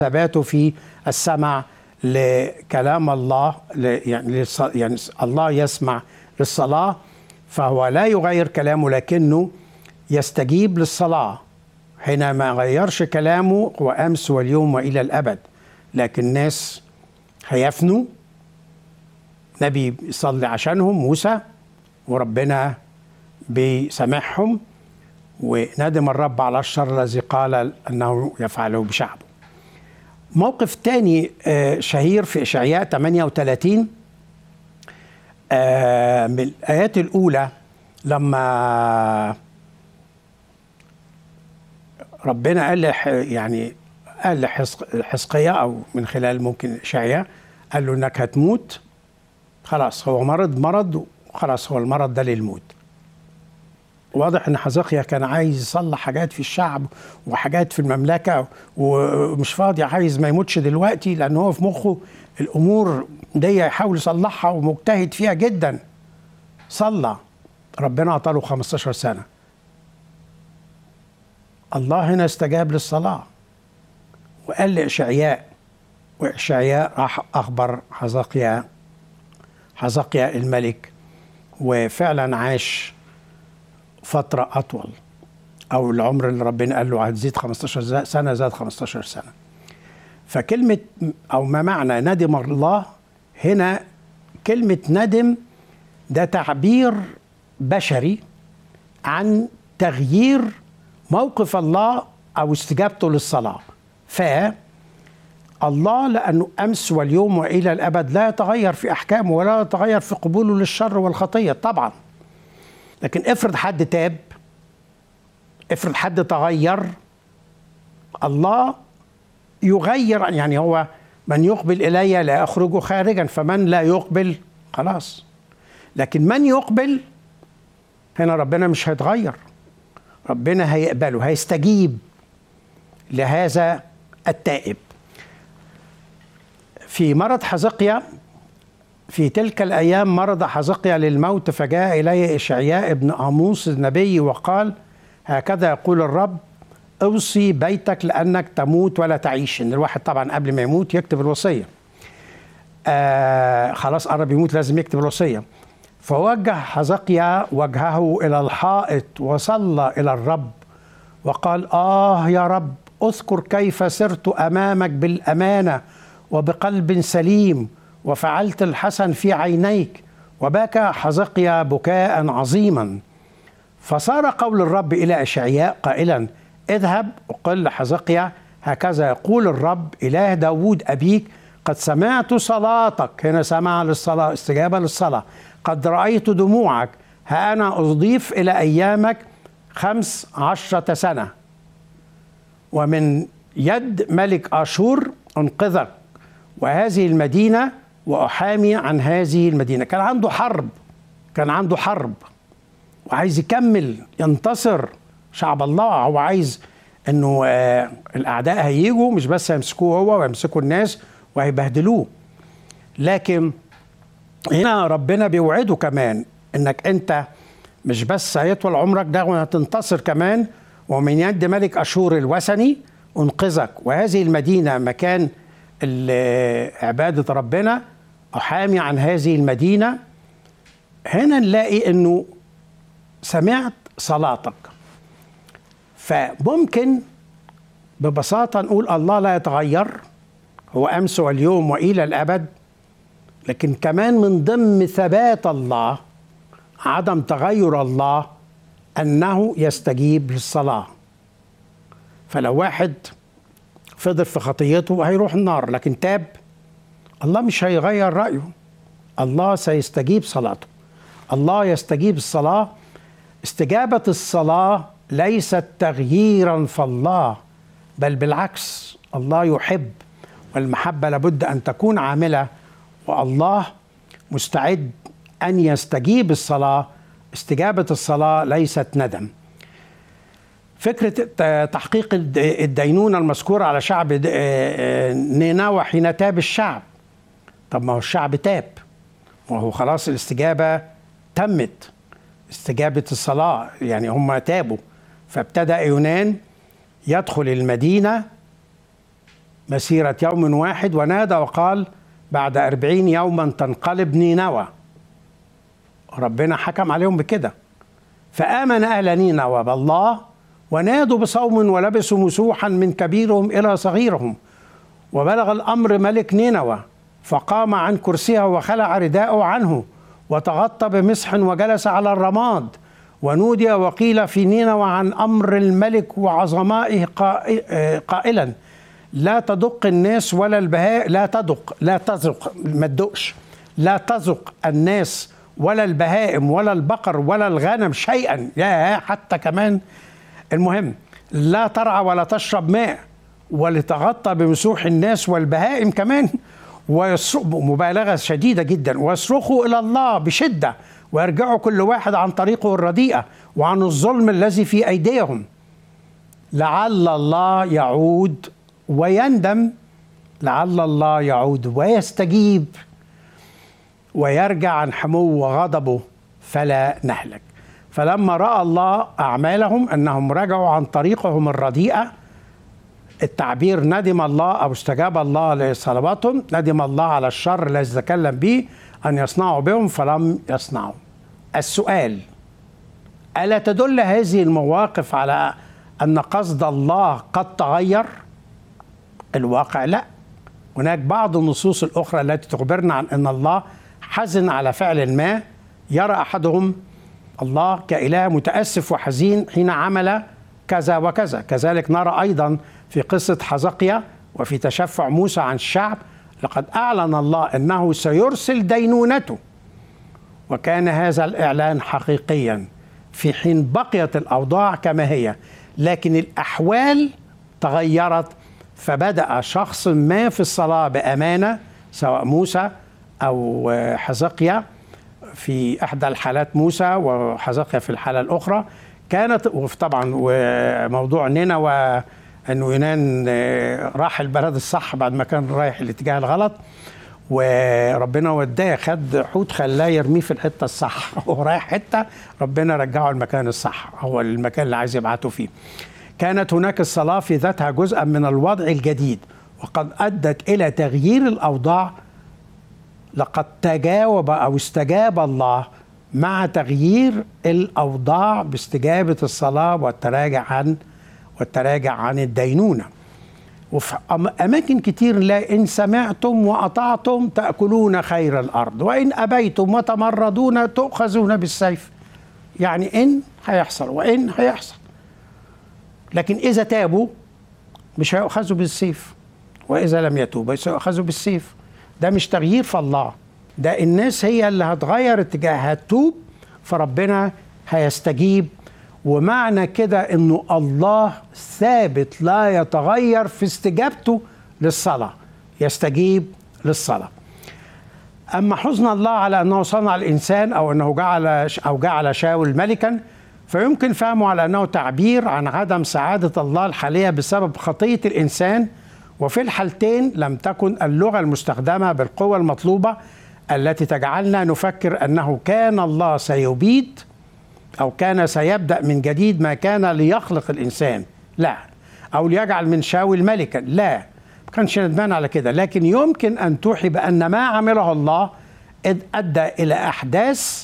ثباته في السمع لكلام الله ل- يعني للص- يعني الله يسمع للصلاة فهو لا يغير كلامه لكنه يستجيب للصلاة حين ما غيرش كلامه وأمس واليوم وإلى الأبد لكن الناس هيفنوا نبي يصلي عشانهم موسى وربنا بيسامحهم وندم الرب على الشر الذي قال انه يفعله بشعبه. موقف تاني آه، شهير في اشعياء 38 آه، من الايات الاولى لما ربنا قال لح يعني قال لحزقيا او من خلال ممكن اشعياء قال له انك هتموت خلاص هو مرض مرض وخلاص هو المرض ده للموت واضح ان حزقيا كان عايز يصلح حاجات في الشعب وحاجات في المملكه ومش فاضي عايز ما يموتش دلوقتي لان هو في مخه الامور دي يحاول يصلحها ومجتهد فيها جدا صلى ربنا اعطاله 15 سنه الله هنا استجاب للصلاه وقال لاشعياء واشعياء راح اخبر حزقيا حزقيا الملك وفعلا عاش فترة أطول أو العمر اللي ربنا قال له هتزيد 15 سنة زاد 15 سنة فكلمة أو ما معنى ندم الله هنا كلمة ندم ده تعبير بشري عن تغيير موقف الله أو استجابته للصلاة ف الله لأنه أمس واليوم وإلى الأبد لا يتغير في أحكامه ولا يتغير في قبوله للشر والخطية طبعاً لكن افرض حد تاب افرض حد تغير الله يغير يعني هو من يقبل الي لا اخرجه خارجا فمن لا يقبل خلاص لكن من يقبل هنا ربنا مش هيتغير ربنا هيقبله هيستجيب لهذا التائب في مرض حزقيا في تلك الأيام مرض حزقيا للموت فجاء إلي إشعياء ابن آموس النبي وقال هكذا يقول الرب اوصي بيتك لأنك تموت ولا تعيش إن الواحد طبعا قبل ما يموت يكتب الوصية آه خلاص قرب يموت لازم يكتب الوصية فوجه حزقيا وجهه إلى الحائط وصلى إلى الرب وقال آه يا رب اذكر كيف سرت أمامك بالأمانة وبقلب سليم وفعلت الحسن في عينيك وبكى حزقيا بكاء عظيما فصار قول الرب الى اشعياء قائلا اذهب وقل لحزقيا هكذا يقول الرب اله داود ابيك قد سمعت صلاتك هنا سمع للصلاه استجابه للصلاه قد رايت دموعك ها انا اضيف الى ايامك خمس عشره سنه ومن يد ملك اشور انقذك وهذه المدينه واحامي عن هذه المدينه كان عنده حرب كان عنده حرب وعايز يكمل ينتصر شعب الله هو عايز انه آه الاعداء هيجوا مش بس هيمسكوه هو ويمسكوا الناس وهيبهدلوه لكن هنا ربنا بيوعده كمان انك انت مش بس هيطول عمرك ده وهتنتصر كمان ومن يد ملك اشور الوثني انقذك وهذه المدينه مكان عبادة ربنا أحامي عن هذه المدينة هنا نلاقي أنه سمعت صلاتك فممكن ببساطة نقول الله لا يتغير هو أمس واليوم وإلى الأبد لكن كمان من ضمن ثبات الله عدم تغير الله أنه يستجيب للصلاة فلو واحد فضل في خطيته هيروح النار لكن تاب الله مش هيغير رأيه الله سيستجيب صلاته الله يستجيب الصلاة استجابة الصلاة ليست تغييرا فالله بل بالعكس الله يحب والمحبة لابد أن تكون عاملة والله مستعد أن يستجيب الصلاة استجابة الصلاة ليست ندم فكرة تحقيق الدينونة المذكورة على شعب نينوى حين تاب الشعب طب ما هو الشعب تاب وهو خلاص الاستجابة تمت استجابة الصلاة يعني هم تابوا فابتدأ يونان يدخل المدينة مسيرة يوم واحد ونادى وقال بعد أربعين يوما تنقلب نينوى ربنا حكم عليهم بكده فآمن أهل نينوى بالله ونادوا بصوم ولبسوا مسوحا من كبيرهم إلى صغيرهم وبلغ الأمر ملك نينوى فقام عن كرسيه وخلع رداءه عنه وتغطى بمسح وجلس على الرماد ونودي وقيل في نينوى عن أمر الملك وعظمائه قائلا لا تدق الناس ولا البهاء لا تدق لا تزق ما تدقش لا تزق الناس ولا البهائم ولا البقر ولا الغنم شيئا يا حتى كمان المهم لا ترعى ولا تشرب ماء ولتغطى بمسوح الناس والبهائم كمان مبالغة شديدة جدا ويصرخوا إلى الله بشدة ويرجعوا كل واحد عن طريقه الرديئة وعن الظلم الذي في أيديهم لعل الله يعود ويندم لعل الله يعود ويستجيب ويرجع عن حمو وغضبه فلا نهلك فلما راى الله اعمالهم انهم رجعوا عن طريقهم الرديئه التعبير ندم الله او استجاب الله لصلواتهم ندم الله على الشر الذي تكلم به ان يصنعوا بهم فلم يصنعوا السؤال الا تدل هذه المواقف على ان قصد الله قد تغير الواقع لا هناك بعض النصوص الاخرى التي تخبرنا عن ان الله حزن على فعل ما يرى احدهم الله كاله متاسف وحزين حين عمل كذا وكذا كذلك نرى ايضا في قصه حزقيا وفي تشفع موسى عن الشعب لقد اعلن الله انه سيرسل دينونته وكان هذا الاعلان حقيقيا في حين بقيت الاوضاع كما هي لكن الاحوال تغيرت فبدا شخص ما في الصلاه بامانه سواء موسى او حزقيا في احدى الحالات موسى وحزقيا في الحاله الاخرى كانت طبعا وموضوع نينوى انه يونان راح البلد الصح بعد ما كان رايح الاتجاه الغلط وربنا وداه خد حوت خلاه يرميه في الحته الصح هو رايح حته ربنا رجعه المكان الصح هو المكان اللي عايز يبعته فيه كانت هناك الصلاه في ذاتها جزءا من الوضع الجديد وقد ادت الى تغيير الاوضاع لقد تجاوب او استجاب الله مع تغيير الاوضاع باستجابه الصلاه والتراجع عن والتراجع عن الدينونه وفي اماكن كتير لا ان سمعتم واطعتم تاكلون خير الارض وان ابيتم وتمردون تؤخذون بالسيف يعني ان هيحصل وان هيحصل لكن اذا تابوا مش هيؤخذوا بالسيف واذا لم يتوبوا سيؤخذوا بالسيف ده مش تغيير في الله ده الناس هي اللي هتغير اتجاهها تتوب فربنا هيستجيب ومعنى كده انه الله ثابت لا يتغير في استجابته للصلاه يستجيب للصلاه اما حزن الله على انه صنع الانسان او انه جعل او جعل شاول ملكا فيمكن فهمه على انه تعبير عن عدم سعاده الله الحاليه بسبب خطيه الانسان وفي الحالتين لم تكن اللغه المستخدمه بالقوه المطلوبه التي تجعلنا نفكر انه كان الله سيبيد او كان سيبدا من جديد ما كان ليخلق الانسان لا او ليجعل من شاول ملكا لا ما كانش ندمان على كده لكن يمكن ان توحي بان ما عمله الله ادى الى احداث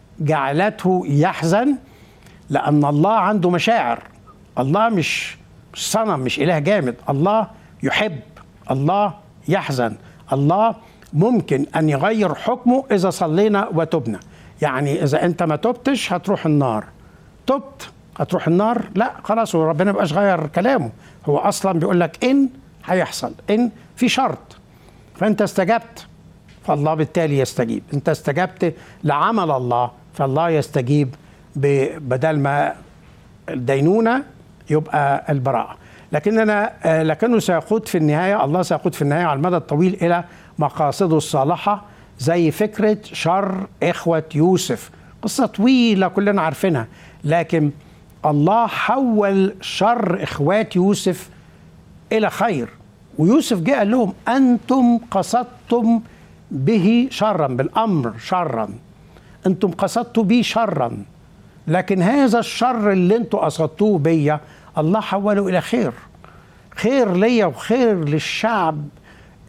جعلته يحزن لان الله عنده مشاعر الله مش مش صنم مش اله جامد الله يحب الله يحزن الله ممكن ان يغير حكمه اذا صلينا وتبنا يعني اذا انت ما تبتش هتروح النار تبت هتروح النار لا خلاص وربنا بقاش غير كلامه هو اصلا بيقول لك ان هيحصل ان في شرط فانت استجبت فالله بالتالي يستجيب انت استجبت لعمل الله فالله يستجيب بدل ما الدينونه يبقى البراءه لكننا لكنه سيقود في النهايه الله سيقود في النهايه على المدى الطويل الى مقاصده الصالحه زي فكره شر اخوه يوسف قصه طويله كلنا عارفينها لكن الله حول شر اخوات يوسف الى خير ويوسف جاء قال لهم انتم قصدتم به شرا بالامر شرا انتم قصدتوا بي شرا لكن هذا الشر اللي انتم قصدتوه بيا الله حوله الى خير خير ليا وخير للشعب